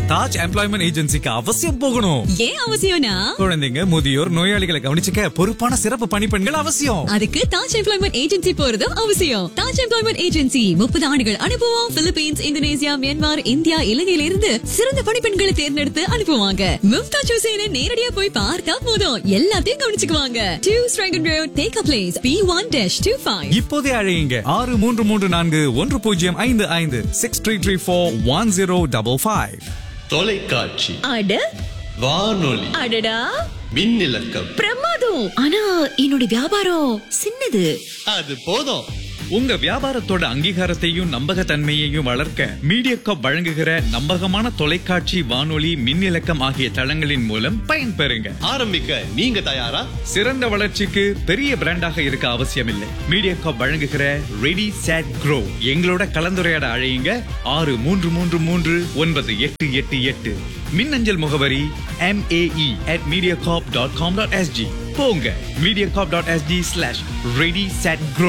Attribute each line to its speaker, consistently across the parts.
Speaker 1: Taj employment ஏஜென்சிக்கு அவசியம் போகணும்
Speaker 2: ஏன் அவசியம்னா
Speaker 1: குழந்தைங்க முதியோர் நோயாளிகளை கவனிச்சுக்க பொறுப்பான சிறப்பு பணிப்பெண்கள் அவசியம்
Speaker 2: அதுக்கு தாஜ் எம்ப்ளாய்மெண்ட் ஏஜென்சி போறதும் அவசியம் தாஜ் எம்ப்ளாய்மெண்ட் ஏஜென்சி முப்பது ஆண்டுகள் அனுபவம் பிலிப்பீன்ஸ் இந்தோனேசியா மியான்மர் இந்தியா இலங்கையில இருந்து சிறந்த பணிப்பெண்களை தேர்ந்தெடுத்து அனுப்புவாங்க மும்தாஜ் ஹுசேனை நேரடியா போய் பார்த்தா போதும் எல்லாத்தையும் கவனிச்சுக்குவாங்க two Serangoon road Tekka place B one dash two five
Speaker 1: இப்போதே அழையுங்க ஆறு மூன்று மூன்று நான்கு ஒன்று பூஜ்ஜியம் ஐந்து ஐந்து six three three four one zero double five
Speaker 3: தொலைக்காட்சி
Speaker 2: அட
Speaker 3: வானொலி
Speaker 2: அடடா
Speaker 3: மின்னிலக்கம்
Speaker 2: பிரமாதம் ஆனா என்னோட வியாபாரம் சின்னது
Speaker 3: அது போதும்
Speaker 1: உங்க வியாபாரத்தோட அங்கீகாரத்தையும் நம்பகத்தன்மையையும் வளர்க்க மீடியாகாப் வழங்குகிற நம்பகமான தொலைக்காட்சி வானொலி மின்னிலக்கம் ஆகிய தளங்களின் மூலம் பயன்பெறுங்க
Speaker 3: ஆரம்பிக்க நீங்க தயாரா
Speaker 1: சிறந்த வளர்ச்சிக்கு பெரிய பிராண்டாக இருக்க அவசியமில்லை மீடியாகாப் வழங்குகிற ரெடி சேட் க்ரோ எங்களோட கலந்துரையாட அழையுங்க ஆறு மூன்று மூன்று மூன்று ஒன்பது எட்டு எட்டு எட்டு மின்னஞ்சல் முகவரி MAE at mediacorp dot com dot SG போங்க Mediacorp dot SG slash ready set grow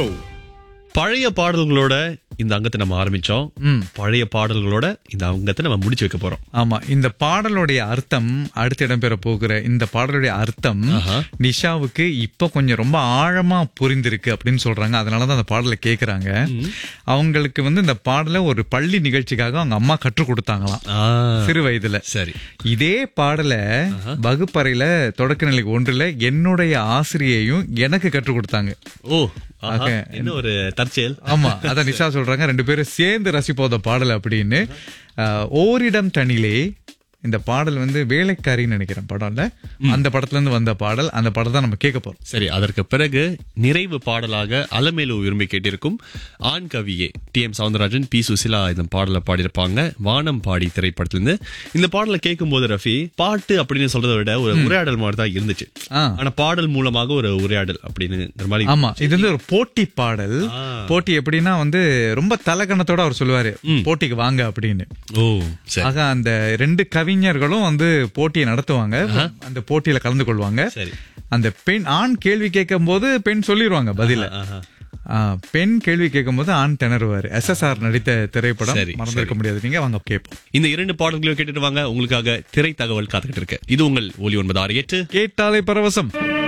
Speaker 3: பழைய பாடல்களோட இந்த அங்கத்தை நம்ம ஆரம்பிச்சோம் பழைய பாடல்களோட இந்த அங்கத்தை நம்ம முடிச்சு வைக்க போறோம்
Speaker 4: ஆமா இந்த பாடலுடைய அர்த்தம் அடுத்த இடம்பெற போகிற இந்த பாடலுடைய அர்த்தம்
Speaker 3: ஆஹா.
Speaker 4: நிஷாவுக்கு இப்ப கொஞ்சம் ரொம்ப ஆழமா புரிந்திருக்கு அப்படின்னு சொல்றாங்க அதனாலதான் அந்த பாடலை கேக்குறாங்க அவங்களுக்கு வந்து இந்த பாடலை ஒரு பள்ளி நிகழ்ச்சிக்காக அவங்க அம்மா கற்றுக் கொடுத்தாங்களாம்
Speaker 3: ஆ,
Speaker 4: சிறு வயதுல
Speaker 3: சரி
Speaker 4: இதே பாடலை வகுப்பறையில தொடக்க நிலை ஒன்றுல என்னுடைய ஆசிரியையும் எனக்கு கற்றுக் கொடுத்தாங்க
Speaker 3: ஓ ஆஹா,
Speaker 4: ஆக,
Speaker 3: என்ன ஒரு தற்செயல்
Speaker 4: ஆமா அதான் நிஷா சொல்றாங்க ரெண்டு பேரும் சேர்ந்து ரசிப்போம் அந்த பாடல் அப்படின்னு ஆஹ், ஓரிடம் தனிலே இந்த பாடல் வந்து வேலைக்காரின்னு நினைக்கிறேன் படம்ல அந்த படத்துல இருந்து வந்த பாடல் அந்த படம் தான் நம்ம கேட்க போறோம்
Speaker 3: சரி அதற்கு பிறகு நிறைவு பாடலாக அலமேலு விரும்பி கேட்டிருக்கும் ஆண் கவியே T M Soundararajan P Susheela இந்த பாடலை பாடியிருப்பாங்க வானம் பாடி திரைப்படத்திலிருந்து இந்த பாடலை கேட்கும் போது ரஃபி பாட்டு அப்படின்னு சொல்றதை விட ஒரு உரையாடல் மாதிரி தான் இருந்துச்சு
Speaker 4: ஆ.
Speaker 3: ஆனா பாடல் மூலமாக ஒரு உரையாடல் அப்படின்னு மாதிரி
Speaker 4: ஆமா இது வந்து ஒரு போட்டி பாடல்
Speaker 3: ஆ.
Speaker 4: போட்டி எப்படின்னா வந்து ரொம்ப தலகணத்தோட அவர் சொல்லுவாரு போட்டிக்கு வாங்க அப்படின்னு
Speaker 3: ஓ சரி
Speaker 4: ஆக அந்த ரெண்டு கவிஞர்களும் வந்து போட்டியை நடத்துவாங்க அந்த போட்டியில கலந்து கொள்வாங்க
Speaker 3: சரி.
Speaker 4: அந்த பெண் ஆண் கேள்வி கேட்கும் போது பெண் சொல்லிடுவாங்க பதில
Speaker 3: ஆஹா.
Speaker 4: ஆ, பெண் கேள்வி கேட்கும் போது ஆண் திணறுவாரு எஸ்எஸ்ஆர் நடித்த திரைப்படம்
Speaker 3: சரி,
Speaker 4: மறந்திருக்க முடியாது நீங்க வாங்க கேட்போம்
Speaker 3: இந்த இரண்டு பாடல்களையும் கேட்டுட்டு வாங்க உங்களுக்காக திரை தகவல் காத்துக்கிட்டு இருக்கு இது உங்கள் ஒலி ஒன்பது ஆறு எட்டு
Speaker 4: கேட்டாலே பரவசம்